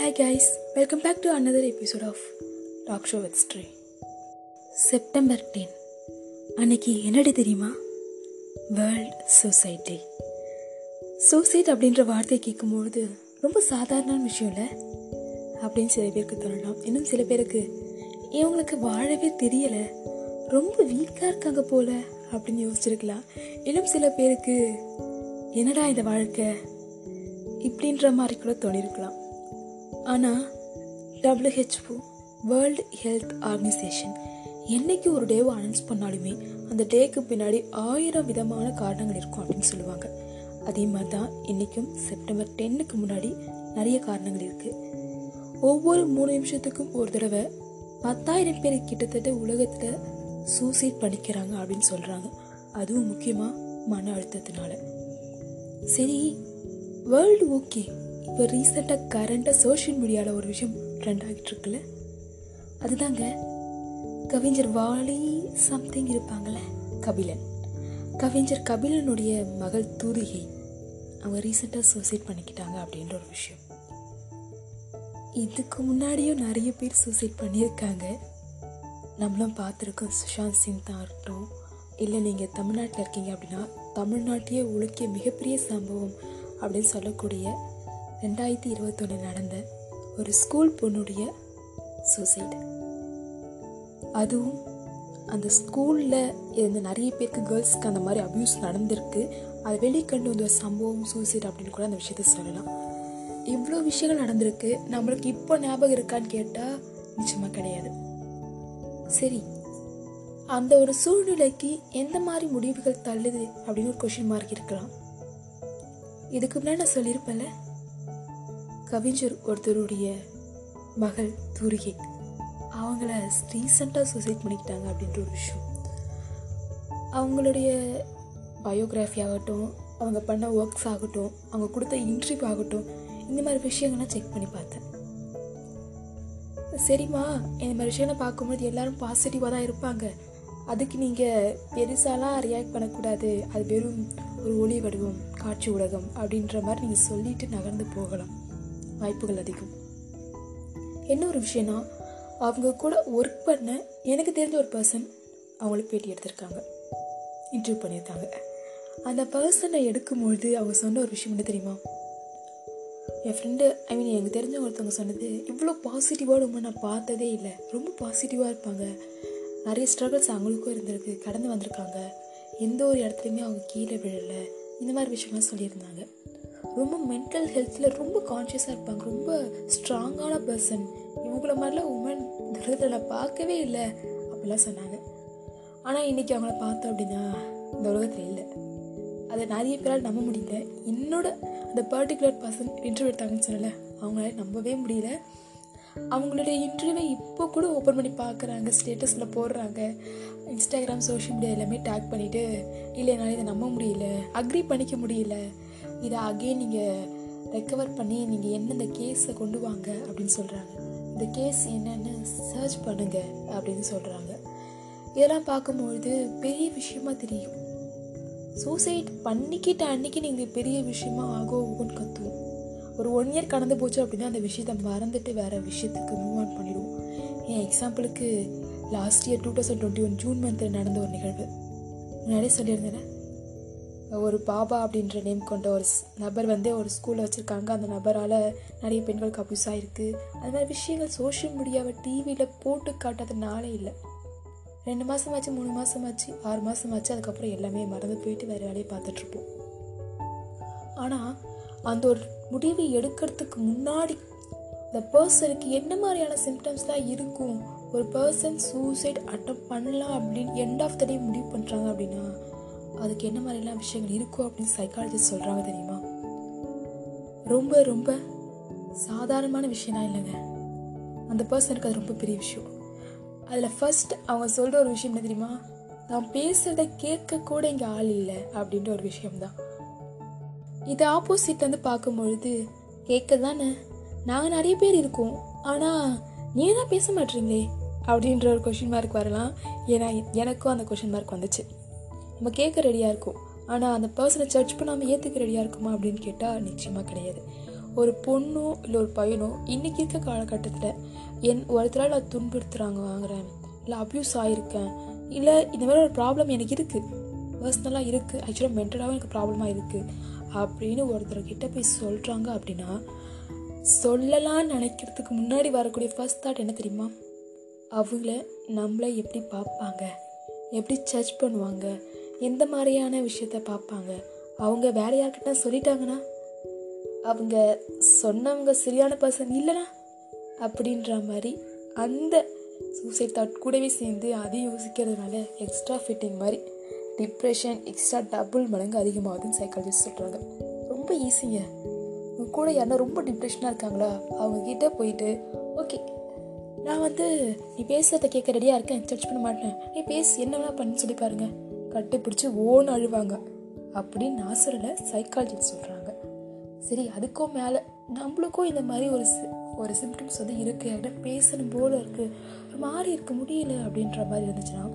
Hi guys, welcome back to another episode of Talk Show with Stray. September ten அன்னைக்கு என்னடி தெரியுமா world suicide டே suicide அப்படின்ற வார்த்தையை கேட்கும்பொழுது ரொம்ப சாதாரண விஷயம் இல்லை அப்படின்னு சில பேருக்கு தோணலாம் இன்னும் சில பேருக்கு இவங்களுக்கு வாழவே தெரியலை ரொம்ப வீக்காக இருக்காங்க போல அப்படின்னு யோசிச்சிருக்கலாம் இன்னும் சில பேருக்கு என்னடா இந்த வாழ்க்கை இப்படின்ற மாதிரி கூட தோணிருக்கலாம் ஆனால் டபிள்யூஹெச்ஓ வேர்ல்டு ஹெல்த் ஆர்கனைசேஷன் என்னைக்கு ஒரு டேவை அனௌன்ஸ் பண்ணாலுமே அந்த டேக்கு பின்னாடி ஆயிரம் விதமான காரணங்கள் இருக்கும் அப்படின்னு சொல்லுவாங்க அதே மாதிரி தான் இன்றைக்கும் செப்டம்பர் டென்னுக்கு முன்னாடி நிறைய காரணங்கள் இருக்குது ஒவ்வொரு மூணு நிமிஷத்துக்கும் ஒரு தடவை பத்தாயிரம் பேர் கிட்டத்தட்ட உலகத்தில் சூசைட் பண்ணிக்கிறாங்க அப்படின்னு சொல்கிறாங்க அதுவும் முக்கியமாக மன அழுத்தத்தினால சரி வேர்ல்டு ஓகே இப்போ ரீசெண்டாக கரண்டாக சோஷியல் மீடியாவில் ஒரு விஷயம் ட்ரெண்ட் ஆகிட்டு இருக்குல்ல அதுதாங்க கவிஞர் வாலி சம்திங் இருப்பாங்கள்ல கபிலன் கவிஞர் கபிலனுடைய மகள் தூரிகை அவங்க ரீசெண்டாக சூசைட் பண்ணிக்கிட்டாங்க அப்படின்ற ஒரு விஷயம் இதுக்கு முன்னாடியும் நிறைய பேர் சூசைட் பண்ணியிருக்காங்க நம்மளும் பார்த்துருக்கோம் சுஷாந்த் சிங் தான் இருக்கட்டும் இல்லை நீங்கள் தமிழ்நாட்டில் இருக்கீங்க அப்படின்னா தமிழ்நாட்டையே உலுக்கிய மிகப்பெரிய சம்பவம் அப்படின்னு சொல்லக்கூடிய ரெண்டாயிரத்தி இருபத்தொன்று நடந்த ஒரு ஸ்கூல் பொண்ணுடைய சூசைட் அதுவும் அந்த ஸ்கூலில் இருந்த நிறைய பேருக்கு கேர்ள்ஸ்க்கு அந்த மாதிரி அப்யூஸ் நடந்திருக்கு அதை வெளிக்கண்டு வந்த ஒரு சம்பவம் சூசைட் அப்படின்னு கூட அந்த விஷயத்த சொல்லலாம் இவ்வளோ விஷயங்கள் நடந்திருக்கு நம்மளுக்கு இப்போ ஞாபகம் இருக்கான்னு கேட்டால் நிச்சயமாக கிடையாது சரி அந்த ஒரு சூழ்நிலைக்கு எந்த மாதிரி முடிவுகள் தள்ளுது அப்படின்னு ஒரு கொஷின் மார்க் இருக்கலாம் இதுக்கு முன்னாடி நான் சொல்லியிருப்பேன்ல கவிஞர் ஒருத்தருடைய மகள் தூரிகை அவங்கள ரீசண்டாக சூசைட் பண்ணிக்கிட்டாங்க அப்படின்ற ஒரு விஷயம் அவங்களுடைய பயோகிராஃபி ஆகட்டும் அவங்க பண்ண ஒர்க்ஸ் ஆகட்டும் அவங்க கொடுத்த இன்டர்வியூ ஆகட்டும் இந்த மாதிரி விஷயங்கள்லாம் செக் பண்ணி பார்த்தேன் சரிம்மா இந்த மாதிரி விஷயங்களை பார்க்கும்போது எல்லாரும் பாசிட்டிவாக தான் இருப்பாங்க அதுக்கு நீங்கள் பெருசாலாம் ரியாக்ட் பண்ணக்கூடாது அது வெறும் ஒரு ஒளி வடிவம் காட்சி ஊடகம் அப்படின்ற மாதிரி நீங்கள் சொல்லிட்டு நகர்ந்து போகலாம் வாய்ப்புகள் அதிகம் என்ன ஒரு விஷயம்னா அவங்க கூட ஒர்க் பண்ண எனக்கு தெரிஞ்ச ஒரு பர்சன் அவங்களுக்கு பேட்டி எடுத்திருக்காங்க இன்டர்வியூ பண்ணியிருக்காங்க அந்த பர்சனை எடுக்கும்பொழுது அவங்க சொன்ன ஒரு விஷயம் என்ன தெரியுமா என் ஃப்ரெண்டு ஐ மீன் எனக்கு தெரிஞ்ச ஒருத்தவங்க சொன்னது இவ்வளோ பாசிட்டிவாக ரொம்ப நான் பார்த்ததே இல்லை ரொம்ப பாசிட்டிவாக இருப்பாங்க நிறைய ஸ்ட்ரகிள்ஸ் அவங்களுக்கும் இருந்திருக்கு கடந்து வந்திருக்காங்க எந்த ஒரு இடத்துலையுமே அவங்க கீழே விழலை இந்த மாதிரி விஷயம்லாம் சொல்லியிருந்தாங்க ரொம்ப மென்டல் ஹெல்த்தில் ரொம்ப கான்ஷியஸாக இருப்பாங்க ரொம்ப ஸ்ட்ராங்கான பர்சன் இவங்கள மாதிரிலாம் உமன் இந்த உலகத்தில் நான் பார்க்கவே இல்லை அப்படிலாம் சொன்னாங்க ஆனால் இன்றைக்கி அவங்கள பார்த்தோம் அப்படின்னா இந்த உலகத்தில் இல்லை அதை நிறைய பேரால் நம்ப முடியல என்னோட அந்த பர்டிகுலர் பர்சன் இன்டர்வியூ எடுத்தாங்கன்னு சொல்லலை அவங்களால நம்பவே முடியல அவங்களுடைய இன்டர்வியூவை இப்போ கூட ஓப்பன் பண்ணி பார்க்குறாங்க ஸ்டேட்டஸில் போடுறாங்க இன்ஸ்டாகிராம் சோஷியல் மீடியா எல்லாமே டேக் பண்ணிவிட்டு இல்லை என்னால் இதை நம்ப முடியல அக்ரி பண்ணிக்க முடியல இதை அகெயின் நீங்கள் ரெக்கவர் பண்ணி நீங்கள் என்னென்ன கேஸை கொண்டு வாங்க அப்படின்னு சொல்கிறாங்க இந்த கேஸ் என்னென்னு சர்ச் பண்ணுங்க அப்படின்னு சொல்கிறாங்க இதெல்லாம் பார்க்கும்பொழுது பெரிய விஷயமா தெரியும் சூசைட் பண்ணிக்கிட்ட அன்னைக்கு நீங்கள் பெரிய விஷயமா ஆகோ ஆகும்னு கற்றுவோம் ஒரு ஒன் இயர் கடந்து போச்சு அப்படின்னா அந்த விஷயத்த மறந்துட்டு வேறு விஷயத்துக்கு மூவ் ஆன் பண்ணிடுவோம் என் எக்ஸாம்பிளுக்கு last year two thousand twenty one June மந்தில் நடந்த ஒரு நிகழ்வு முன்னாடியே சொல்லியிருந்தேன் ஒரு பாபா அப்படின்ற நேம் கொண்ட ஒரு நபர் வந்து ஒரு ஸ்கூலில் வச்சுருக்காங்க அந்த நபரால் நிறைய பெண்களுக்கு அப்யூஸ் ஆகிருக்கு அது மாதிரி விஷயங்கள் சோஷியல் மீடியாவை டிவியில் போட்டு காட்டாதனாலே இல்லை ரெண்டு மாதமாச்சு மூணு மாதமாச்சு ஆறு மாதமாச்சு அதுக்கப்புறம் எல்லாமே மறந்து போயிட்டு வேறு வேலையை பார்த்துட்ருப்போம் ஆனால் அந்த ஒரு முடிவை எடுக்கிறதுக்கு முன்னாடி இந்த பர்சனுக்கு என்ன மாதிரியான சிம்டம்ஸ்லாம் இருக்கும் ஒரு பர்சன் சூசைட் அட்டம் பண்ணலாம் அப்படின்னு எண்ட் ஆஃப் த டே முடிவு பண்ணுறாங்க அப்படின்னா அதுக்கு என்ன மாதிரிலாம் விஷயங்கள் இருக்கும் அப்படின்னு சைக்காலஜிஸ்ட் சொல்கிறாங்க தெரியுமா ரொம்ப ரொம்ப சாதாரணமான விஷயம்லாம் இல்லைங்க அந்த பர்சனுக்கு அது ரொம்ப பெரிய விஷயம் அதில் ஃபர்ஸ்ட் அவங்க சொல்கிற ஒரு விஷயம் என்ன தெரியுமா நான் பேசுகிறத கேட்க கூட இங்கே ஆள் இல்லை அப்படின்ற ஒரு விஷயம்தான் இது ஆப்போசிட் வந்து பார்க்கும்பொழுது கேட்க தானே நாங்கள் நிறைய பேர் இருக்கோம் ஆனால் நீ தான் பேச மாட்டீங்களே அப்படின்ற ஒரு கொஷின் மார்க் வரலாம் ஏன்னா எனக்கும் அந்த கொஷின் மார்க் வந்துச்சு நம்ம கேட்க ரெடியாக இருக்கும் ஆனால் அந்த பர்சனை சர்ச் பண்ணாமல் ஏற்றுக்க ரெடியாக இருக்குமா அப்படின்னு கேட்டால் நிச்சயமாக கிடையாது ஒரு பொண்ணோ இல்லை ஒரு பையனோ இன்றைக்கி இருக்க காலகட்டத்தில் என் ஒருத்தரால் நான் துன்புறுத்துகிறாங்க வாங்குறேன் இல்லை அப்யூஸ் ஆகிருக்கேன் இல்லை இந்த மாதிரி ஒரு ப்ராப்ளம் எனக்கு இருக்குது பர்சனலாக இருக்குது ஆக்சுவலாக மென்டலாகவும் எனக்கு ப்ராப்ளமாக இருக்குது அப்படின்னு ஒருத்தர்கிட்ட போய் சொல்கிறாங்க அப்படின்னா சொல்லலாம்னு நினைக்கிறதுக்கு முன்னாடி வரக்கூடிய ஃபர்ஸ்ட் தாட் என்ன தெரியுமா அவங்கள நம்மளை எப்படி பார்ப்பாங்க எப்படி ஜட்ஜ் பண்ணுவாங்க எந்த மாதிரியான விஷயத்த பார்ப்பாங்க அவங்க வேற யார்கிட்ட சொல்லிட்டாங்கன்னா அவங்க சொன்னவங்க சரியான பர்சன் இல்லைனா அப்படின்ற மாதிரி அந்த சூசைட் தாட் கூடவே சேர்ந்து அதையும் யோசிக்கிறதுனால எக்ஸ்ட்ரா ஃபிட்டிங் மாதிரி டிப்ரெஷன் எக்ஸ்ட்ரா டபுள் மடங்கு அதிகமாகுதுன்னு சைக்காலஜிஸ்ட் சொல்கிறாங்க ரொம்ப ஈஸிங்க உங்க கூட யாருன்னா ரொம்ப டிப்ரெஷனாக இருக்காங்களா அவங்க கிட்ட போயிட்டு ஓகே நான் வந்து நீ பேசுறத கேட்க ரெடியாக இருக்கேன் ஜட்ஜ் பண்ண மாட்டேன் நீ பேசு என்ன வேணா பண்ணு சொல்லி பாருங்க கட்டு பிடிச்சி ஓன்னு அழுவாங்க அப்படின்னு நான் சொல்லலை சைக்காலஜிஸ்ட் சொல்கிறாங்க சரி அதுக்கும் மேலே நம்மளுக்கும் இந்த மாதிரி ஒரு சி- ஒரு சிம்டம்ஸ் வந்து இருக்குது யார்கிட்ட பேசணும் போல இருக்குது ஒரு மாதிரி இருக்க முடியல அப்படின்ற மாதிரி இருந்துச்சுன்னா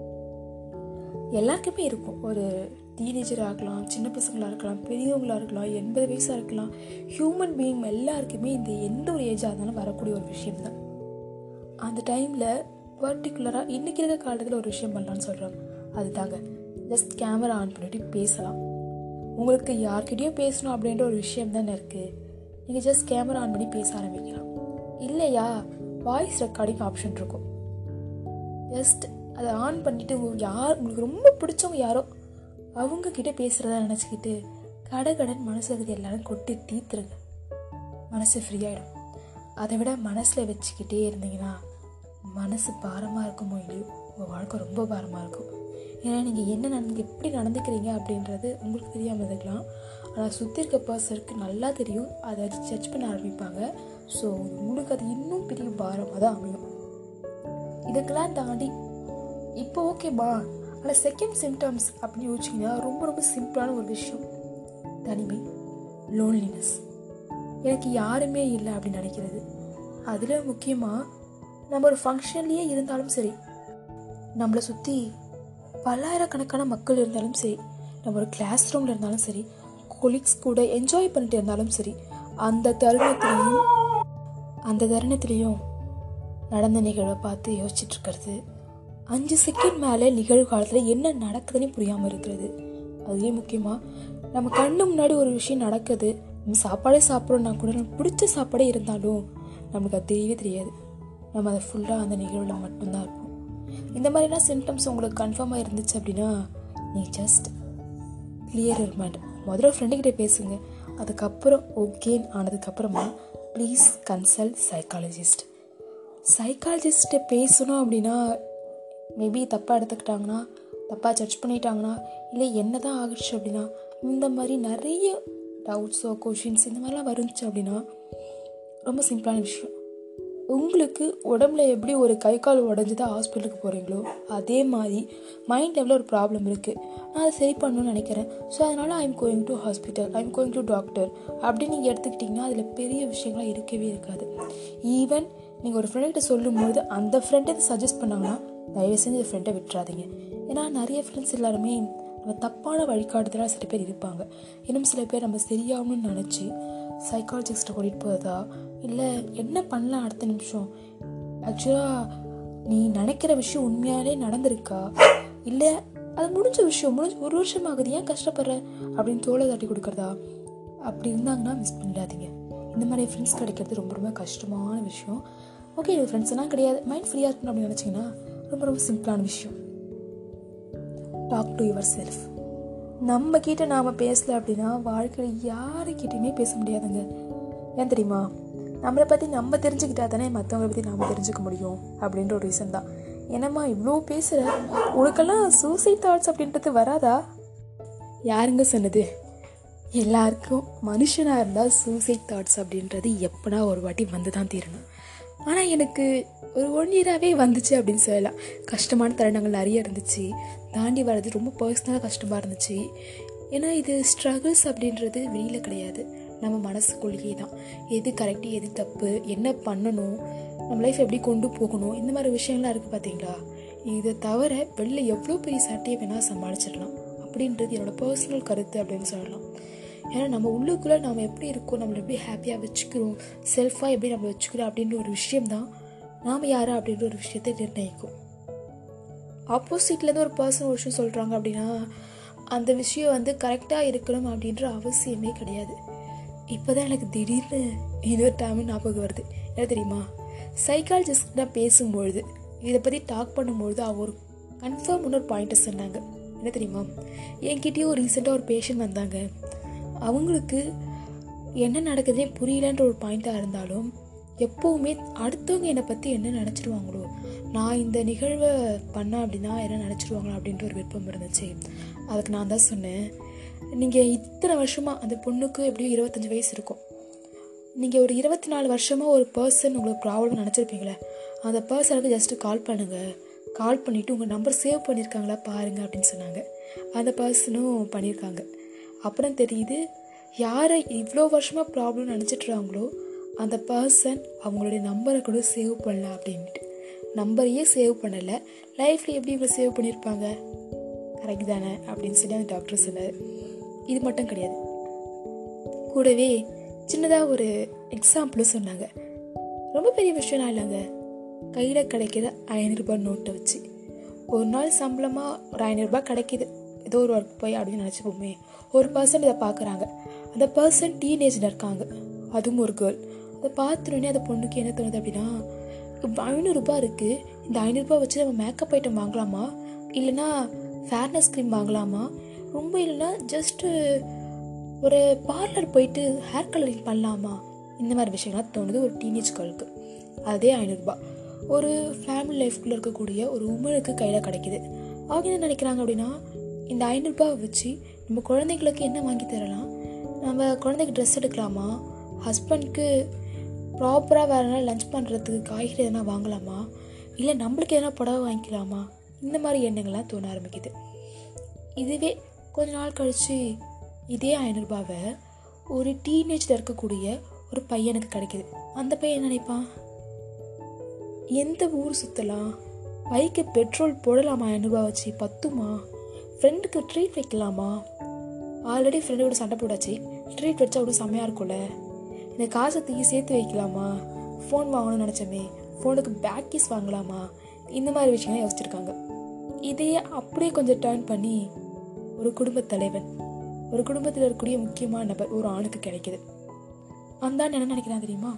எல்லாருக்குமே இருக்கும் ஒரு டீனேஜராக இருக்கலாம் சின்ன பசங்களாக இருக்கலாம் பெரியவங்களாக இருக்கலாம் எண்பது வயசாக இருக்கலாம் ஹியூமன் பீயிங் எல்லாருக்குமே இந்த எந்த ஒரு ஏஜாக இருந்தாலும் வரக்கூடிய ஒரு விஷயம் தான் அந்த டைமில் பர்டிகுலராக இன்றைக்கி இருக்க காலத்தில் ஒரு விஷயம் பண்ணலான்னு சொல்கிறாங்க அதுதாங்க ஜஸ்ட் கேமரா ஆன் பண்ணிட்டு பேசலாம் உங்களுக்கு யார்கிட்டயும் பேசணும் அப்படின்ற ஒரு விஷயம் தானே இருக்குது நீங்கள் ஜஸ்ட் கேமரா ஆன் பண்ணி பேச ஆரம்பிக்கலாம் இல்லையா வாய்ஸ் ரெக்கார்டிங் ஆப்ஷன் இருக்கும் ஜஸ்ட் அதை ஆன் பண்ணிவிட்டு உங்களுக்கு யார் உங்களுக்கு ரொம்ப பிடிச்சவங்க யாரோ அவங்க கிட்ட பேசுகிறதா நினச்சிக்கிட்டு கடகடன் மனசு இருக்கிறது எல்லாரும் கொட்டி தீத்துருங்க மனசு ஃப்ரீயாயிடும் அதை விட மனசில் வச்சுக்கிட்டே இருந்தீங்கன்னா மனசு பாரமாக இருக்குமோ இல்லையோ உங்கள் வாழ்க்கை ரொம்ப பாரமாக இருக்கும் ஏன்னா நீங்கள் என்ன நடந்து எப்படி நடந்துக்கிறீங்க அப்படின்றது உங்களுக்கு தெரியாமல் இருக்கலாம் ஆனால் சுற்றி இருக்க பர்சனுக்கு நல்லா தெரியும் அதை ஜட்ஜ் பண்ண ஆரம்பிப்பாங்க ஸோ உங்களுக்கு அது இன்னும் பெரிய பாரமாக தான் அமையும் இதுக்கெல்லாம் தாண்டி இப்போ ஓகேம்மா ஆனால் செகண்ட் சிம்டம்ஸ் அப்படின்னு யோசிச்சிங்கன்னா ரொம்ப ரொம்ப சிம்பிளான ஒரு விஷயம் தனிமை லோன்லினஸ் எனக்கு யாருமே இல்லை அப்படின்னு நினைக்கிறது அதில் முக்கியமாக நம்ம ஒரு ஃபங்க்ஷன்லேயே இருந்தாலும் சரி நம்மளை சுற்றி பல்லாயிரக்கணக்கான மக்கள் இருந்தாலும் சரி நம்ம ஒரு கிளாஸ் ரூமில் இருந்தாலும் சரி கொலீக்ஸ் கூட என்ஜாய் பண்ணிட்டு இருந்தாலும் சரி அந்த தருணத்துலேயும் அந்த தருணத்துலேயும் நடந்த நிகழ்வை பார்த்து யோசிச்சுட்டு இருக்கிறது அஞ்சு செகண்ட் மேலே நிகழ்காலத்தில் என்ன நடக்குதுன்னு புரியாமல் இருக்கிறது அதுலேயும் முக்கியமாக நம்ம கண்ணு முன்னாடி ஒரு விஷயம் நடக்குது நம்ம சாப்பாடே சாப்பிட்றோம்னா கூட நமக்கு பிடிச்ச சாப்பாடே இருந்தாலும் நமக்கு அது தெரியவே தெரியாது நம்ம அதை ஃபுல்லாக அந்த நிகழ்வில் மட்டும்தான் இருப்போம் இந்த மாதிரிலாம் சிம்டம்ஸ் உங்களுக்கு கன்ஃபார்மாக இருந்துச்சு அப்படின்னா நீ ஜஸ்ட் கிளியர் மைண்ட் முதல்ல ஃப்ரெண்டுக்கிட்ட பேசுங்க அதுக்கப்புறம் ஓகேன்னு ஆனதுக்கப்புறமா ப்ளீஸ் கன்சல்ட் சைக்காலஜிஸ்ட் சைக்காலஜிஸ்ட்டை பேசணும் அப்படின்னா மேபி தப்பாக எடுத்துக்கிட்டாங்கன்னா தப்பாக ஜட்ஜ் பண்ணிட்டாங்கன்னா இல்லை என்ன தான் ஆகிடுச்சு அப்படின்னா இந்த மாதிரி நிறைய டவுட்ஸோ கொஷின்ஸ் இந்த மாதிரிலாம் வருந்துச்சு அப்படின்னா ரொம்ப சிம்பிளான விஷயம் உங்களுக்கு உடம்புல எப்படி ஒரு கை கால் உடஞ்சி தான் ஹாஸ்பிட்டலுக்கு போகிறீங்களோ அதே மாதிரி மைண்ட் லெவலில் ஒரு ப்ராப்ளம் இருக்குது நான் அதை சரி பண்ணணும்னு நினைக்கிறேன் ஸோ அதனால் I am going to hospital I am going to doctor அப்படின்னு நீங்கள் எடுத்துக்கிட்டிங்கன்னா அதில் பெரிய விஷயங்கள்லாம் இருக்கவே இருக்காது ஈவன் நீங்கள் ஒரு ஃப்ரெண்ட்கிட்ட சொல்லும்போது அந்த ஃப்ரெண்டை இதை சஜஸ்ட் பண்ணாங்கன்னா தயவு செஞ்சு இந்த ஃப்ரெண்டை விட்டுறாதீங்க ஏன்னா நிறைய ஃப்ரெண்ட்ஸ் எல்லாருமே நம்ம தப்பான வழிகாட்டுதலாக சில பேர் இருப்பாங்க இன்னும் சில பேர் நம்ம சரியாகணும்னு நினச்சி சைக்காலஜிஸ்ட்டை கூட்டிகிட்டு போகிறதா இல்லை என்ன பண்ணலாம் அடுத்த நிமிஷம் ஆக்சுவலாக நீ நினைக்கிற விஷயம் உண்மையாலே நடந்திருக்கா இல்லை அது முடிஞ்ச விஷயம் முடிஞ்ச ஒரு வருஷம் ஆகுது ஏன் கஷ்டப்படுற அப்படின்னு தோலை தட்டி கொடுக்குறதா அப்படி இருந்தாங்கன்னா மிஸ் பண்ணிடாதீங்க இந்த மாதிரி ஃப்ரெண்ட்ஸ் கிடைக்கிறது ரொம்ப ரொம்ப கஷ்டமான விஷயம் ஓகே இது ஃப்ரெண்ட்ஸ் எல்லாம் கிடையாது மைண்ட் ஃப்ரீயாக இருக்கணும் அப்படின்னு நினச்சிங்கன்னா ரொம்ப ரொம்ப சிம்பிளான விஷயம் டாக் டு யுவர் செல்ஃப் நம்ம கிட்ட நாம் பேசல அப்படின்னா வாழ்க்கையில் யாருக்கிட்டையுமே பேச முடியாதுங்க ஏன் தெரியுமா நம்மளை பற்றி நம்ம தெரிஞ்சுக்கிட்டா தானே மற்றவங்களை பற்றி நாம் தெரிஞ்சுக்க முடியும் அப்படின்ற ஒரு ரீசன் தான் என்னம்மா இவ்வளோ பேசுகிற உனக்கெல்லாம் சூசைட் தாட்ஸ் அப்படின்றது வராதா யாருங்க சொன்னது எல்லாருக்கும் மனுஷனாக இருந்தால் சூசைட் தாட்ஸ் அப்படின்றது எப்போனா ஒரு வாட்டி வந்து தான் தீரணும் ஆனால் எனக்கு ஒரு ஒன் இயராகவே வந்துச்சு அப்படின்னு சொல்லலாம் கஷ்டமான தருணங்கள் நிறைய இருந்துச்சு தாண்டி வர்றது ரொம்ப பர்சனலாக கஷ்டமாக இருந்துச்சு ஏன்னா இது ஸ்ட்ரகிள்ஸ் அப்படின்றது வெளியில் கிடையாது நம்ம மனசுக்குள்ளேயே தான் எது கரெக்டு எது தப்பு என்ன பண்ணணும் நம்ம லைஃப் எப்படி கொண்டு போகணும் இந்த மாதிரி விஷயங்கள்லாம் இருக்குது பார்த்தீங்களா இதை தவிர வெளியில் எவ்வளோ பெரிய சட்டையை வேணால் சமாளிச்சிடலாம் அப்படின்றது என்னோட பர்சனல் கருத்து அப்படின்னு சொல்லலாம் ஏன்னா நம்ம உள்ளுக்குள்ளே நம்ம எப்படி இருக்கோம் நம்மளை எப்படி ஹாப்பியாக வச்சுக்கிறோம் செல்ஃபாக எப்படி நம்ம வச்சுக்கிறோம் அப்படின்ற ஒரு விஷயம்தான் நாம் யார் அப்படின்ற ஒரு விஷயத்தை நிர்ணயிக்கும் ஆப்போசிட்லேருந்து ஒரு பர்சன் ஒரு விஷயம் சொல்கிறாங்க அப்படின்னா அந்த விஷயம் வந்து கரெக்டாக இருக்கணும் அப்படின்ற அவசியமே கிடையாது இப்போ தான் எனக்கு திடீர்னு இன்னொரு டைம் ஞாபகம் வருது என்ன தெரியுமா சைக்காலஜிஸ்ட் நான் பேசும்பொழுது இதை பற்றி டாக் பண்ணும்பொழுது அவர் ஒரு கன்ஃபார்ம் இன்னொரு பாயிண்ட்டை சொன்னாங்க என்ன தெரியுமா என்கிட்டயும் ரீசெண்டாக ஒரு பேஷண்ட் வந்தாங்க அவங்களுக்கு என்ன நடக்குதுன்னே புரியலன்ற ஒரு பாயிண்ட்டாக இருந்தாலும் எப்போவுமே அடுத்தவங்க என்னை பற்றி என்ன நினச்சிடுவாங்களோ நான் இந்த நிகழ்வை பண்ணேன் அப்படின்னா என்ன நினச்சிடுவாங்களோ அப்படின்ற ஒரு விருப்பம் இருந்துச்சு அதுக்கு நான் தான் சொன்னேன் நீங்கள் இத்தனை வருஷமாக அந்த பொண்ணுக்கு எப்படியும் இருபத்தஞ்சி வயசு இருக்கும் நீங்கள் ஒரு இருபத்தி நாலு வருஷமாக ஒரு பர்சன் உங்களுக்கு ப்ராப்ளம் நினச்சிருப்பீங்களே அந்த பர்சனுக்கு ஜஸ்ட்டு கால் பண்ணுங்கள் கால் பண்ணிவிட்டு உங்கள் நம்பர் சேவ் பண்ணியிருக்காங்களா பாருங்கள் அப்படின்னு சொன்னாங்க அந்த பர்சனும் பண்ணியிருக்காங்க அப்புறம் தெரியுது யாரை இவ்வளோ வருஷமாக ப்ராப்ளம் நினச்சிட்றாங்களோ அந்த பர்சன் அவங்களுடைய நம்பரை கூட சேவ் பண்ணல அப்படின்ட்டு நம்பரையே சேவ் பண்ணலை லைஃப்பில் எப்படி இவ்வளோ சேவ் பண்ணியிருப்பாங்க கரெக்ட் தானே அப்படின்னு சொல்லி அந்த டாக்டர் சொன்னார் இது மட்டும் கிடையாது கூடவே சின்னதாக ஒரு எக்ஸாம்பிளும் சொன்னாங்க ரொம்ப பெரிய விஷயம்லாம் இல்லைங்க கையில் கிடைக்கிற ஐநூறுரூபா நோட்டை வச்சு ஒரு நாள் சம்பளமாக ஒரு ஐநூறுரூபா கிடைக்கிது ஏதோ ஒரு ஒர்க் போய் அப்படின்னு நினச்சிப்போமே ஒரு பர்சன் இதை பார்க்குறாங்க அந்த பர்சன் டீனேஜில் இருக்காங்க அதுவும் ஒரு கேர்ள் அதை பார்த்துனோடனே அந்த பொண்ணுக்கு என்ன தோணுது அப்படின்னா இப்போ ஐநூறுரூபா இருக்குது இந்த ஐநூறுரூபா வச்சு நம்ம மேக்கப் ஐட்டம் வாங்கலாமா இல்லைனா ஃபேர்னஸ் க்ரீம் வாங்கலாமா ரொம்ப இல்லைன்னா ஜஸ்ட்டு ஒரு பார்லர் போயிட்டு ஹேர் கலரிங் பண்ணலாமா இந்த மாதிரி விஷயங்கள்லாம் தோணுது ஒரு டீனேஜ் கேர்ளுக்கு அதே ஐநூறுரூபா ஒரு ஃபேமிலி லைஃப்குள்ளே இருக்கக்கூடிய ஒரு உமனுக்கு கையில் கிடைக்கிது அவங்க என்ன நினைக்கிறாங்க அப்படின்னா இந்த ஐநூறுரூபா வச்சு நம்ம குழந்தைங்களுக்கு என்ன வாங்கி தரலாம் நம்ம குழந்தைக்கு ட்ரெஸ் எடுக்கலாமா ஹஸ்பண்ட்க்கு ப்ராப்பராக வேறு எதனா லஞ்ச் பண்ணுறதுக்கு காய்கறி எதனா வாங்கலாமா இல்லை நம்மளுக்கு எதனா புடவை வாங்கிக்கலாமா இந்த மாதிரி எண்ணங்கள்லாம் தோண ஆரம்பிக்குது இதுவே கொஞ்ச நாள் கழித்து இதே ஐநூறுரூபாவை ஒரு டீனேஜில் இருக்கக்கூடிய ஒரு பையனுக்கு கிடைக்கிது அந்த பையன் என்ன நினைப்பான் எந்த ஊர் சுற்றலாம் பைக்கு பெட்ரோல் போடலாமா ஐநூறுரூபா வச்சு பத்துமா ஃப்ரெண்டுக்கு ட்ரீட் வைக்கலாமா ஆல்ரெடி ஃப்ரெண்டோட சண்டை போடாச்சு ட்ரீட் வச்சா அவ்வளோ செம்மையாக இருக்கும்ல இந்த காசை தூக்கி சேர்த்து வைக்கலாமா ஃபோன் வாங்கணும்னு நினச்சோமே ஃபோனுக்கு பேக் கீஸ் வாங்கலாமா இந்த மாதிரி விஷயங்கள்லாம் யோசிச்சிருக்காங்க இதையே அப்படியே கொஞ்சம் டேர்ன் பண்ணி ஒரு குடும்பத் தலைவன் ஒரு குடும்பத்தில் இருக்கக்கூடிய முக்கியமான நபர் ஒரு ஆணுக்கு கிடைக்குது அந்த ஆண் என்ன நினைக்கிறான் தெரியுமா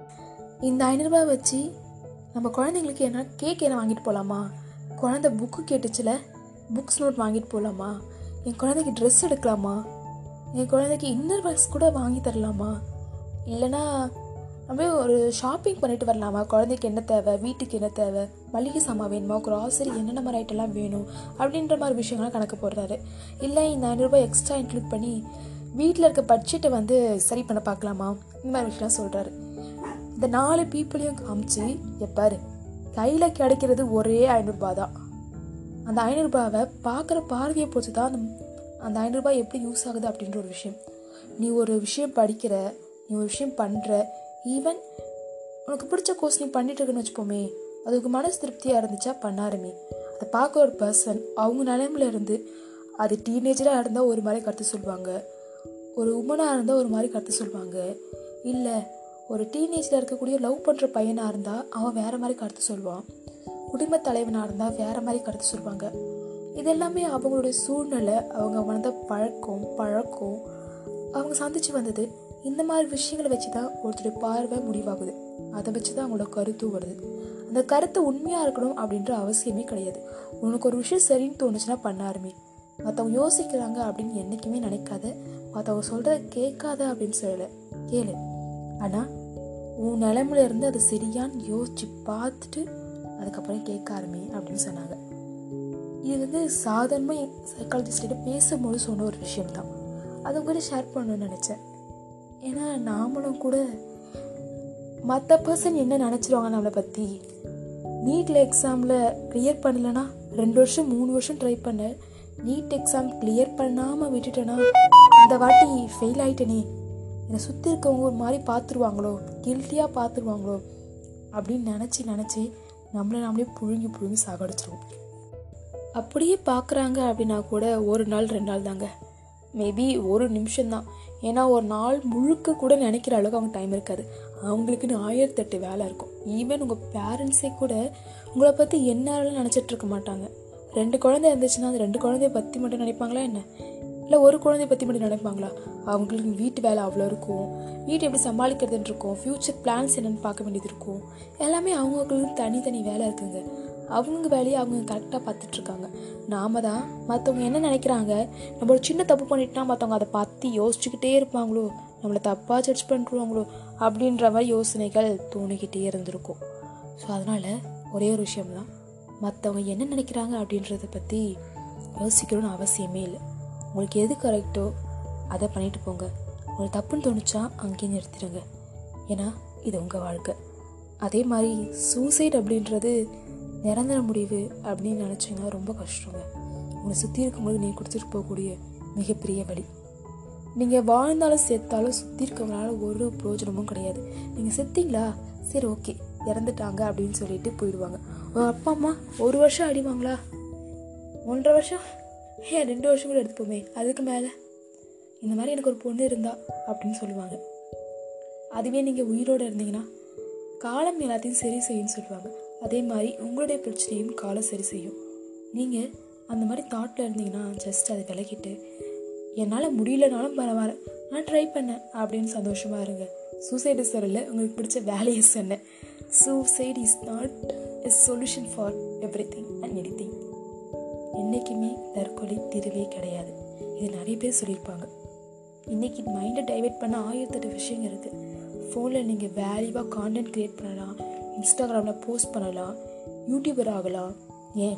இந்த ஐநூறுரூபா வச்சு நம்ம குழந்தைங்களுக்கு என்ன கேக் என்ன வாங்கிட்டு போகலாமா குழந்தை புக்கு கேட்டுச்சுல புக்ஸ் நோட் வாங்கிட்டு போகலாமா என் குழந்தைக்கு ட்ரெஸ் எடுக்கலாமா என் குழந்தைக்கு இன்னர் பேக்ஸ் கூட வாங்கி தரலாமா இல்லைனா நம்ம ஒரு ஷாப்பிங் பண்ணிட்டு வரலாமா குழந்தைக்கு என்ன தேவை வீட்டுக்கு என்ன தேவை மளிகை சாமான் வேணுமா கிராசரி என்னென்ன மாதிரி ஐட்டம்லாம் வேணும் அப்படின்ற மாதிரி விஷயங்கள்லாம் கணக்கு போடுறாரு இல்லை இந்த ஐநூறுரூபா எக்ஸ்ட்ரா இன்க்ளூட் பண்ணி வீட்டில் இருக்க பட்ஜெட்டை வந்து சரி பண்ண பார்க்கலாமா இந்த மாதிரி விஷயம்லாம் சொல்கிறாரு இந்த நாலு பீப்புளையும் காமிச்சு எப்பாரு கையில் கிடைக்கிறது ஒரே ஐநூறுரூபா தான் அந்த ஐநூறுரூபாவை பார்க்குற பார்வையை பொறுத்து தான் அந்த அந்த ஐநூறுரூபா எப்படி யூஸ் ஆகுது அப்படின்ற ஒரு விஷயம் நீ ஒரு விஷயம் படிக்கிற நீ ஒரு விஷயம் பண்ணுற ஈவன் உனக்கு பிடிச்ச கோர்ஸ் நீ பண்ணிட்டு இருக்குன்னு வச்சுப்போமே அதுக்கு மனசு திருப்தியாக இருந்துச்சா பண்ணாருமே அதை பார்க்க ஒரு பர்சன் அவங்க நிலைமையில இருந்து அது டீனேஜராக இருந்தால் ஒரு மாதிரி கருத்து சொல்லுவாங்க ஒரு உமனாக இருந்தால் ஒரு மாதிரி கருத்து சொல்லுவாங்க இல்லை ஒரு டீனேஜில் இருக்கக்கூடிய லவ் பண்ணுற பையனாக இருந்தால் அவன் வேறு மாதிரி கருத்து சொல்லுவான் குடும்ப தலைவனாக இருந்தால் வேறு மாதிரி கருத்து சொல்லுவாங்க இது எல்லாமே அவங்களுடைய சூழ்நிலை அவங்க வந்த பழக்கம் பழக்கம் அவங்க சந்திச்சு வந்தது இந்த மாதிரி விஷயங்களை வச்சு தான் ஒருத்தருடைய பார்வை முடிவாகுது அதை வச்சு தான் அவங்களோட கருத்தும் வருது அந்த கருத்து உண்மையாக இருக்கணும் அப்படின்ற அவசியமே கிடையாது உனக்கு ஒரு விஷயம் சரின்னு தோணுச்சுன்னா பண்ணாருமே மற்றவங்க யோசிக்கிறாங்க அப்படின்னு என்றைக்குமே நினைக்காத மற்றவங்க சொல்கிறத கேட்காத அப்படின்னு சொல்லலை கேளு ஆனால் உன் நிலைமையில இருந்து அது சரியான்னு யோசிச்சு பார்த்துட்டு அதுக்கப்புறம் கேட்க ஆரம்பி அப்படின்னு சொன்னாங்க இது வந்து சாதாரணமாக சைக்காலஜிஸ்டிட்ட பேசும்போது சொன்ன ஒரு விஷயம்தான் அதை கூட ஷேர் பண்ணணும்னு நினச்சேன் ஏன்னா நாமளும் கூட மற்ற பர்சன் என்ன நினச்சிருவாங்க நம்மளை பற்றி நீட்டில் எக்ஸாமில் கிளியர் பண்ணலனா ரெண்டு வருஷம் மூணு வருஷம் ட்ரை பண்ண நீட் எக்ஸாம் கிளியர் பண்ணாமல் விட்டுட்டேனா இந்த வாட்டி ஃபெயில் ஆயிட்டேனே என்னை சுற்றி இருக்கவங்க ஒரு மாதிரி பார்த்துருவாங்களோ கில்ட்டியாக பார்த்துருவாங்களோ அப்படின்னு நினச்சி நினச்சி நம்மளை நாமளே புழுங்கி புழுங்கி சாகடிச்சிருவோம் அப்படியே பார்க்குறாங்க அப்படின்னா கூட ஒரு நாள் ரெண்டு நாள் தாங்க மேபி ஒரு நிமிஷம்தான் ஏன்னா ஒரு நாள் முழுக்க கூட நினைக்கிற அளவுக்கு அவங்க டைம் இருக்காது அவங்களுக்குன்னு ஆயிரத்தெட்டு வேலை இருக்கும் ஈவன் உங்கள் பேரண்ட்ஸே கூட உங்களை பற்றி என்ன நினச்சிட்டு இருக்க மாட்டாங்க ரெண்டு குழந்தை இருந்துச்சுன்னா அந்த ரெண்டு குழந்தைய பற்றி மட்டும் நினைப்பாங்களா என்ன இல்லை ஒரு குழந்தைய பற்றி மட்டும் நினைப்பாங்களா அவங்களுக்கு வீட்டு வேலை அவ்வளோ இருக்கும் வீட்டை எப்படி சமாளிக்கிறதுன்னு இருக்கும் ஃப்யூச்சர் பிளான்ஸ் என்னென்னு பார்க்க வேண்டியது இருக்கும் எல்லாமே அவங்களுக்கு தனித்தனி வேலை இருக்குங்க அவங்க வேலையை அவங்க கரெக்டாக பார்த்துட்ருக்காங்க நாம தான் மற்றவங்க என்ன நினைக்கிறாங்க நம்ம ஒரு சின்ன தப்பு பண்ணிட்டோம்னா மற்றவங்க அதை பற்றி யோசிச்சுக்கிட்டே இருப்பாங்களோ நம்மளை தப்பாக ஜட்ஜ் பண்ணிருவாங்களோ அப்படின்ற மாதிரி யோசனைகள் தோணிக்கிட்டே இருந்திருக்கும் ஸோ அதனால் ஒரே ஒரு விஷயம்தான் மற்றவங்க என்ன நினைக்கிறாங்க அப்படின்றத பற்றி யோசிக்கணும்னு அவசியமே இல்லை உங்களுக்கு எது கரெக்டோ அதை பண்ணிட்டு போங்க உங்களுக்கு தப்புன்னு தோணுச்சா அங்கேயே நிறுத்திடுங்க ஏன்னா இது உங்கள் வாழ்க்கை அதே மாதிரி சூசைட் அப்படின்றது நிரந்தர முடிவு அப்படின்னு நினச்சிங்கன்னா ரொம்ப கஷ்டங்க உங்களை சுற்றி இருக்கும்போது நீ கொடுத்துட்டு போகக்கூடிய மிகப்பெரிய வழி நீங்கள் வாழ்ந்தாலும் செத்தாலும் சுற்றி இருக்கவங்களால ஒரு பிரயோஜனமும் கிடையாது நீங்கள் செத்தீங்களா சரி ஓகே இறந்துட்டாங்க அப்படின்னு சொல்லிட்டு போயிடுவாங்க உங்கள் அப்பா அம்மா ஒரு வருஷம் அடிவாங்களா ஒன்றரை வருஷம் ஏன் ரெண்டு வருஷம் கூட எடுத்துப்போமே அதுக்கு மேலே இந்த மாதிரி எனக்கு ஒரு பொண்ணு இருந்தா அப்படின்னு சொல்லுவாங்க அதுவே நீங்கள் உயிரோடு இருந்தீங்கன்னா காலம் எல்லாத்தையும் சரி செய்யும்னு சொல்லுவாங்க அதே மாதிரி உங்களுடைய பிரச்சனையும் காலம் சரி செய்யும் நீங்கள் அந்த மாதிரி தாட்டில் இருந்தீங்கன்னா ஜஸ்ட் அதை விலகிட்டு என்னால் முடியலனாலும் பரவாயில்ல நான் ட்ரை பண்ணேன் அப்படின்னு சந்தோஷமாக இருங்க சூசைடு சொல்லல உங்களுக்கு பிடிச்ச வேலையை சொன்னேன் suicide is not a solution for everything and anything என்றைக்குமே தற்கொலை தீர்வே கிடையாது இது நிறைய பேர் சொல்லியிருப்பாங்க இன்றைக்கி மைண்டை டைவெர்ட் பண்ண ஆயிரத்தெட்டு விஷயங்கள் இருக்குது ஃபோனில் நீங்கள் வேல்யூவாக கான்டென்ட் க்ரியேட் பண்ணலாம் இன்ஸ்டாகிராமில் போஸ்ட் பண்ணலாம் யூடியூபர் ஆகலாம் ஏன்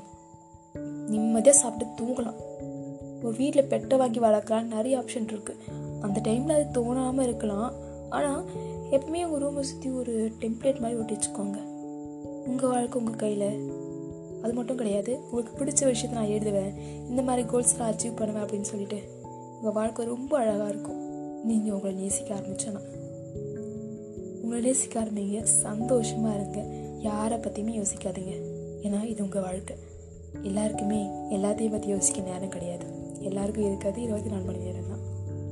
நிம்மதியாக சாப்பிட்டு தூங்கலாம் ஒரு வீட்டில் பெட்டை வாங்கி வளர்க்கலாம் நிறைய ஆப்ஷன் இருக்குது அந்த டைமில் அது தோணாமல் இருக்கலாம் ஆனால் எப்பவுமே உங்கள் ரூமை சுற்றி ஒரு டெம்ப்ளேட் மாதிரி ஒட்டி வச்சுக்கோங்க உங்கள் வாழ்க்கை உங்கள் கையில் அது மட்டும் கிடையாது உங்களுக்கு பிடிச்ச விஷயத்தை நான் எழுதுவேன் இந்த மாதிரி கோல்ஸ்லாம் அச்சீவ் பண்ணுவேன் அப்படின்னு சொல்லிட்டு உங்கள் வாழ்க்கை ரொம்ப அழகாக இருக்கும் நீங்கள் உங்களை நேசிக்க ஆரம்பிச்சோன்னா உங்களை நேசிக்க ஆரம்பிங்க சந்தோஷமாக இருங்க யாரை பற்றியுமே யோசிக்காதீங்க ஏன்னா இது உங்கள் வாழ்க்கை எல்லாருக்குமே எல்லாத்தையும் பற்றி யோசிக்க நேரம் கிடையாது எல்லாருக்கும் இருக்காது இருபத்தி நாலு மணி நேரம் தான்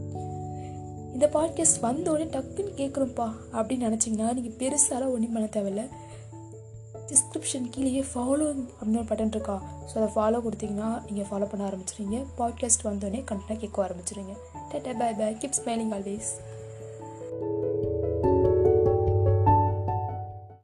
இந்த பாட்காஸ்ட் வந்தோடனே டக்குன்னு கேட்கணும்ப்பா அப்படின்னு நினச்சிங்கன்னா நீங்கள் பெருசாலாம் ஒன்றும் பண்ண தேவையில்ல டிஸ்கிரிப்ஷன் கீழேயே ஃபாலோ அப்படின்னு ஒரு பட்டன் இருக்கா ஸோ அதை ஃபாலோ கொடுத்தீங்கன்னா நீங்கள் ஃபாலோ பண்ண ஆரம்பிச்சிருங்க பாட்காஸ்ட் வந்தோடனே கண்டிப்பாக கேட்க ஆரம்பிச்சிருங்க டாட்டா bye bye keep smiling always